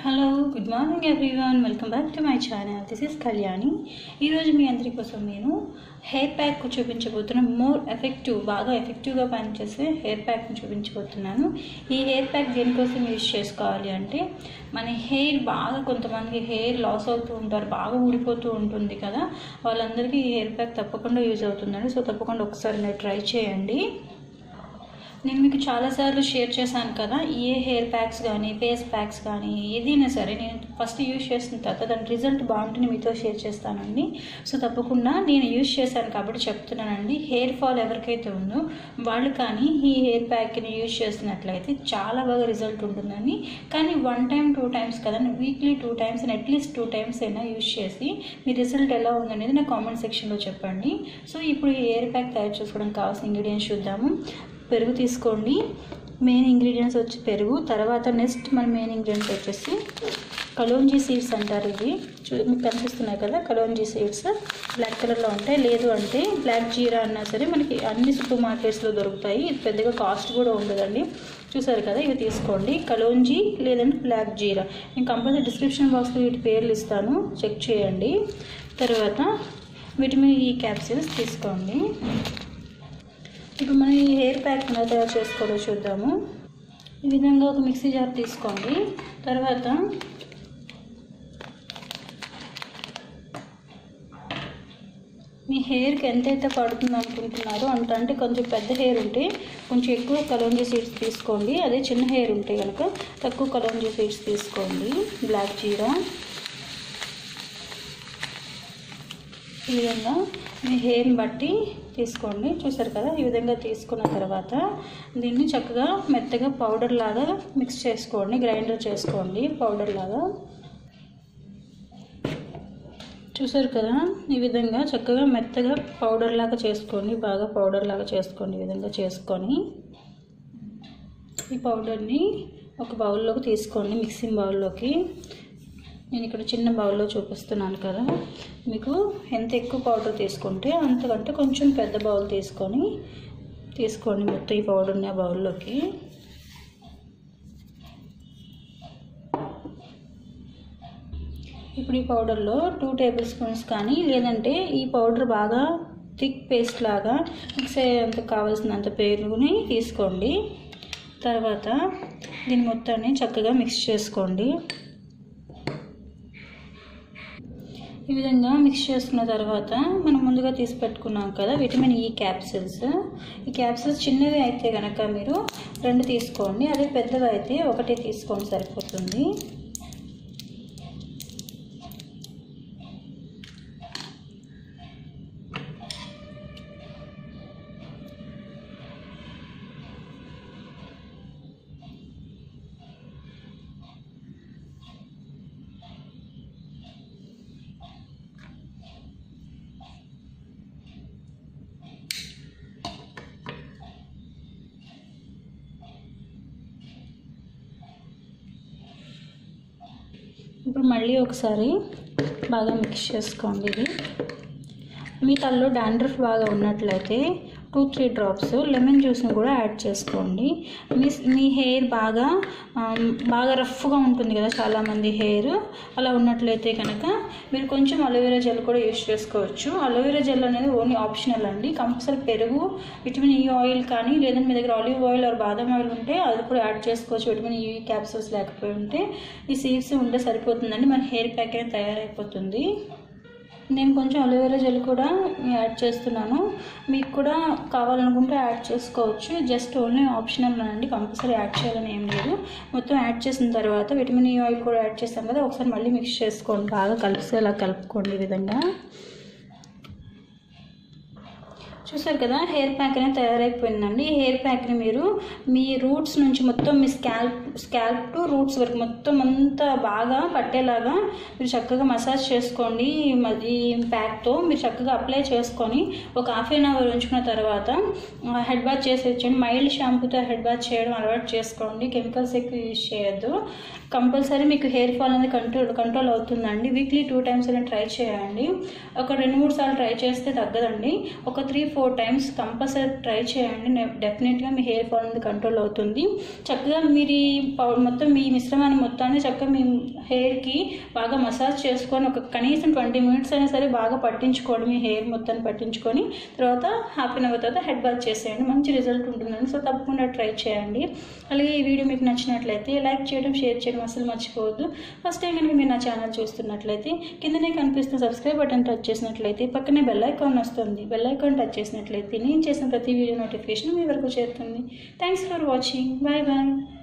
hello good morning everyone welcome back to my channel this is Kalyani ఈరోజు మీ అందరి కోసం నేను హెయిర్ ప్యాక్ చూపించబోతున్న మోర్ ఎఫెక్టివ్ బాగా ఎఫెక్టివ్గా పనిచేసే హెయిర్ ప్యాక్ని చూపించబోతున్నాను ఈ హెయిర్ ప్యాక్ దేనికోసం యూజ్ చేసుకోవాలి అంటే మన హెయిర్ బాగా కొంతమందికి హెయిర్ లాస్ అవుతూ ఉంటారు బాగా ఊడిపోతూ ఉంటుంది కదా వాళ్ళందరికీ ఈ హెయిర్ ప్యాక్ తప్పకుండా యూజ్ అవుతుందండి సో తప్పకుండా ఒకసారి మీరు ట్రై చేయండి నేను మీకు చాలాసార్లు షేర్ చేశాను కదా ఏ హెయిర్ ప్యాక్స్ కానీ ఫేస్ ప్యాక్స్ కానీ ఏదైనా సరే నేను ఫస్ట్ యూజ్ చేసిన తర్వాత దాని రిజల్ట్ బాగుంటుంది మీతో షేర్ చేస్తానండి సో తప్పకుండా నేను యూజ్ చేశాను కాబట్టి చెప్తున్నానండి హెయిర్ ఫాల్ ఎవరికైతే ఉందో వాళ్ళు కానీ ఈ హెయిర్ ప్యాక్ని యూజ్ చేసినట్లయితే చాలా బాగా రిజల్ట్ ఉంటుందండి కానీ వన్ టైం టూ టైమ్స్ కదా weekly two times at least two times అయినా యూజ్ చేసి మీ రిజల్ట్ ఎలా ఉందనేది నా కామెంట్ సెక్షన్లో చెప్పండి సో ఇప్పుడు ఈ హెయిర్ ప్యాక్ తయారు చేసుకోవడానికి కావాల్సిన ఇంగ్రీడియంట్స్ చూద్దాము పెరుగు తీసుకోండి మెయిన్ ఇంగ్రీడియంట్స్ వచ్చి పెరుగు తర్వాత నెక్స్ట్ మన మెయిన్ ఇంగ్రీడియంట్స్ వచ్చేసి కలోంజీ సీడ్స్ అంటారు ఇవి చూ మీకు కనిపిస్తున్నాయి కదా కలోంజీ సీడ్స్ బ్లాక్ కలర్లో ఉంటాయి లేదు అంటే బ్లాక్ జీరా అన్నా సరే మనకి అన్ని సూపర్ మార్కెట్స్లో దొరుకుతాయి ఇది పెద్దగా కాస్ట్ కూడా ఉండదండి చూసారు కదా ఇవి తీసుకోండి కలోంజీ లేదంటే బ్లాక్ జీరా నేను కంపల్సరీ డిస్క్రిప్షన్ బాక్స్లో వీటి పేర్లు ఇస్తాను చెక్ చేయండి తర్వాత విటమిన్ ఈ క్యాప్సిల్స్ తీసుకోండి ఇప్పుడు మనం ఈ హెయిర్ ప్యాక్ ఎలా తయారు చేసుకోవాలో చూద్దాము ఈ విధంగా ఒక మిక్సీ జార్ తీసుకోండి తర్వాత మీ హెయిర్కి ఎంతైతే పడుతుంది అనుకుంటున్నారో అంత అంటే కొంచెం పెద్ద హెయిర్ ఉంటే కొంచెం ఎక్కువ కలోంజీ సీడ్స్ తీసుకోండి అదే చిన్న హెయిర్ ఉంటే కనుక తక్కువ కలోంజీ సీడ్స్ తీసుకోండి బ్లాక్ జీరా ఈ విధంగా మీ హెయిర్ని బట్టి తీసుకోండి చూసారు కదా ఈ విధంగా తీసుకున్న తర్వాత దీన్ని చక్కగా మెత్తగా పౌడర్ లాగా మిక్స్ చేసుకోండి గ్రైండర్ చేసుకోండి పౌడర్ లాగా చూసారు కదా ఈ విధంగా చక్కగా మెత్తగా పౌడర్ లాగా చేసుకోండి బాగా పౌడర్ లాగా చేసుకోండి ఈ విధంగా చేసుకొని ఈ పౌడర్ని ఒక బౌల్లోకి తీసుకోండి మిక్సింగ్ బౌల్లోకి నేను ఇక్కడ చిన్న బౌల్లో చూపిస్తున్నాను కదా మీకు ఎంత ఎక్కువ పౌడర్ తీసుకుంటే అంతకంటే కొంచెం పెద్ద బౌల్ తీసుకొని తీసుకోండి మొత్తం ఈ పౌడర్ని ఆ బౌల్లోకి ఇప్పుడు ఈ పౌడర్లో టూ టేబుల్ స్పూన్స్ కానీ లేదంటే ఈ పౌడర్ బాగా థిక్ పేస్ట్ లాగా మిక్స్ అయ్యేంత కావాల్సినంత పేరుని తీసుకోండి తర్వాత దీని మొత్తాన్ని చక్కగా మిక్స్ చేసుకోండి ఈ విధంగా మిక్స్ చేసుకున్న తర్వాత మనం ముందుగా తీసి పెట్టుకున్నాం కదా విటమిన్ ఈ క్యాప్సిల్స్ ఈ క్యాప్సిల్స్ చిన్నవి అయితే కనుక మీరు రెండు తీసుకోండి అదే పెద్దవి అయితే ఒకటే తీసుకోండి సరిపోతుంది ఇప్పుడు మళ్ళీ ఒకసారి బాగా మిక్స్ చేసుకోండి ఇది మీ తలలో డాండ్రఫ్ బాగా ఉన్నట్లయితే టూ త్రీ డ్రాప్స్ లెమన్ జ్యూస్ని కూడా యాడ్ చేసుకోండి మీ మీ హెయిర్ బాగా బాగా రఫ్గా ఉంటుంది కదా చాలామంది హెయిర్ అలా ఉన్నట్లయితే కనుక మీరు కొంచెం అలోవెరా జెల్ కూడా యూస్ చేసుకోవచ్చు అలోవెరా జెల్ అనేది ఓన్లీ ఆప్షనల్ అండి కంపల్సరీ పెరుగు విటమిన్ ఈ ఆయిల్ కానీ లేదంటే మీ దగ్గర ఆలివ్ ఆయిల్ ఆర్ బాదం ఆయిల్ ఉంటే అది కూడా యాడ్ చేసుకోవచ్చు విటమిన్ ఈ క్యాప్సూల్స్ లేకపోయి ఉంటే ఈ సీడ్స్ ఉంటే సరిపోతుందండి మన హెయిర్ ప్యాక్ అనేది తయారైపోతుంది నేను కొంచెం అలోవెరా జెల్ కూడా యాడ్ చేస్తున్నాను మీకు కూడా కావాలనుకుంటే యాడ్ చేసుకోవచ్చు జస్ట్ ఓన్లీ ఆప్షనల్ అండి కంపల్సరీ యాడ్ చేయాలని ఏం లేదు మొత్తం యాడ్ చేసిన తర్వాత విటమిన్ ఈ ఆయిల్ కూడా యాడ్ చేస్తాం కదా ఒకసారి మళ్ళీ మిక్స్ చేసుకోండి బాగా కలిసేలా కలుపుకోండి ఈ విధంగా చూసారు కదా హెయిర్ ప్యాక్ అనేది తయారైపోయిందండి ఈ హెయిర్ ప్యాక్ని మీరు మీ రూట్స్ నుంచి మొత్తం మీ స్కాల్ప్ స్కాల్ప్ టు రూట్స్ వరకు మొత్తం అంతా బాగా పట్టేలాగా మీరు చక్కగా మసాజ్ చేసుకోండి ఈ ప్యాక్తో మీరు చక్కగా అప్లై చేసుకొని ఒక హాఫ్ అన్ అవర్ ఉంచుకున్న తర్వాత హెడ్ బాత్ చేసి వచ్చండి మైల్డ్ షాంపూతో హెడ్ బాత్ చేయడం అలవాటు చేసుకోండి కెమికల్స్ ఎక్కువ యూజ్ చేయొద్దు కంపల్సరీ మీకు హెయిర్ ఫాల్ అనేది కంట్రోల్ కంట్రోల్ అవుతుందండి వీక్లీ టూ టైమ్స్ అయినా ట్రై చేయండి ఒక రెండు మూడు సార్లు ట్రై చేస్తే తగ్గదండి ఒక three four times compulsory try చేయండి డెఫినెట్గా మీ హెయిర్ ఫాల్ అనేది కంట్రోల్ అవుతుంది చక్కగా మీరు ఈ పౌ- మొత్తం మీ మిశ్రమాన్ని మొత్తాన్ని చక్కగా మీ హెయిర్కి బాగా మసాజ్ చేసుకొని ఒక కనీసం ట్వంటీ మినిట్స్ అయినా సరే బాగా పట్టించుకోండి మీ హెయిర్ మొత్తాన్ని పట్టించుకొని తర్వాత హాఫ్ అన్ అవర్ తర్వాత హెడ్ బాత్ చేసేయండి మంచి రిజల్ట్ ఉంటుందండి సో తప్పకుండా ట్రై చేయండి అలాగే ఈ వీడియో మీకు నచ్చినట్లయితే లైక్ చేయడం షేర్ చేయడం అసలు మర్చిపోవద్దు ఫస్ట్ టైం కనుక మీరు నా ఛానల్ చూస్తున్నట్లయితే కిందనే కనిపిస్తున్న సబ్స్క్రైబ్ బటన్ టచ్ చేసినట్లయితే పక్కనే బెల్ ఐకాన్ వస్తుంది బెల్ ఐకాన్ టచ్ చేసినట్లయితే నేను చేసిన ప్రతి వీడియో నోటిఫికేషన్ మీ వరకు చేరుతుంది thanks for watching bye bye